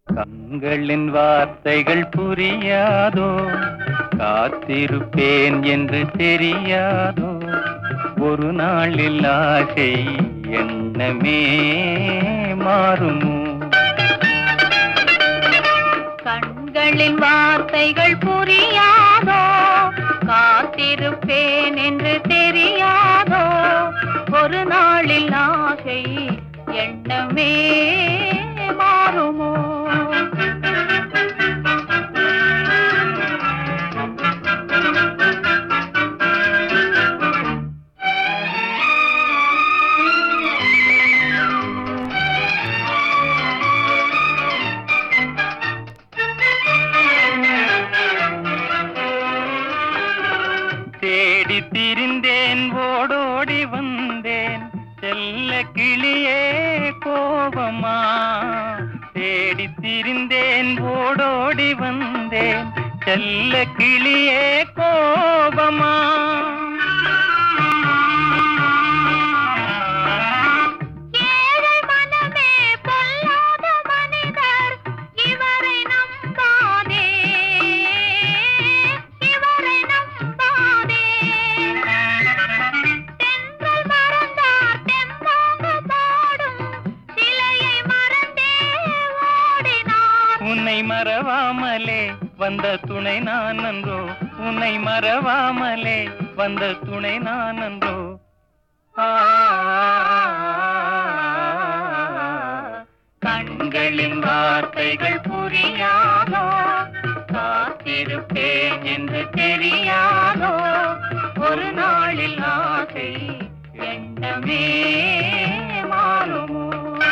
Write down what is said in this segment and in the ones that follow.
கண்களின் வார்த்தைகள் புரியாதோ காத்திருப்பேன் என்று தெரியாதோ ஒரு நாளில் ஆசை எண்ணமே மாறுமோ கண்களின் வார்த்தைகள் புரியாதோ காத்திருப்பேன் என்று தெரியாதோ ஒரு நாளில் ஆசை எண்ணமே மாறுமோ தேடி திரிந்தேன் ஓடோடி வந்தேன் செல்ல கிளியே கோபமா தேடி திரிந்தேன் ஓடோடி வந்தேன் செல்ல கிளியே கோபமா ஏழை மனமே பொல்லாத மனிதர் இவரை நம்பாதே இவரை நம்பாதே தென்றல் மறந்தார் தெம்மாக பாடும் சிலையை மறந்தே ஓடினார் உன்னை மறவாமலே வந்த துணை நான் நன்றோ உன்னை மறவாமலே வந்த துணை நான் நன்றோ ஆ, கண்களின் வார்த்தைகள் புரியாதோ காத்திருப்பேன் என்று தெரியாதோ ஒரு நாளில் ஆசை எண்ணமே மாறுமோ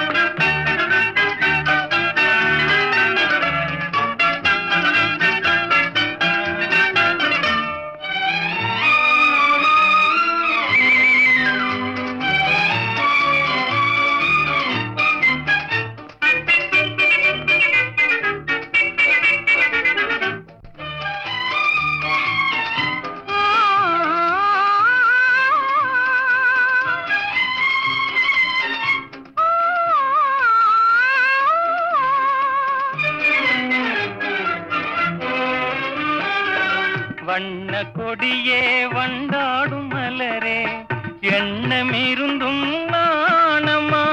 வண்ண கொடியே வண்டாடும் மலரே எண்ணமிருந்தும் நாணமா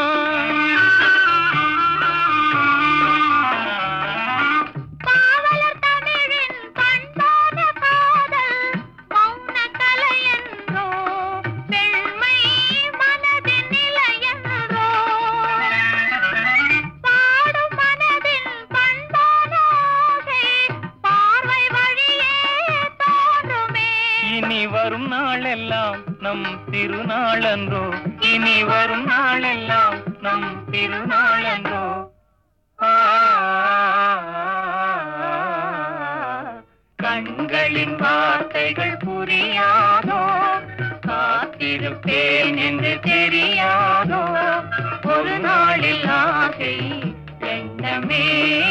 காவலர் தமிழின் பண்பான காதல் மௌன கலை என்றோ பெண்மை மனதின் நிலை என்றோ பாடும் மனதின் பண்பான ஆசை பார்வை வழியே தோன்றுமே இனி வரும் நாளெல்லாம் நம் திருநாளன்றோ இனி வரும் நாளெல்லாம் நம் திருநாளன்றோ ஆ, கண்களின் வார்த்தைகள் புரியாதோ காத்திருப்பேன் என்று தெரியாதோ ஒரு நாளில் ஆசை எண்ணமே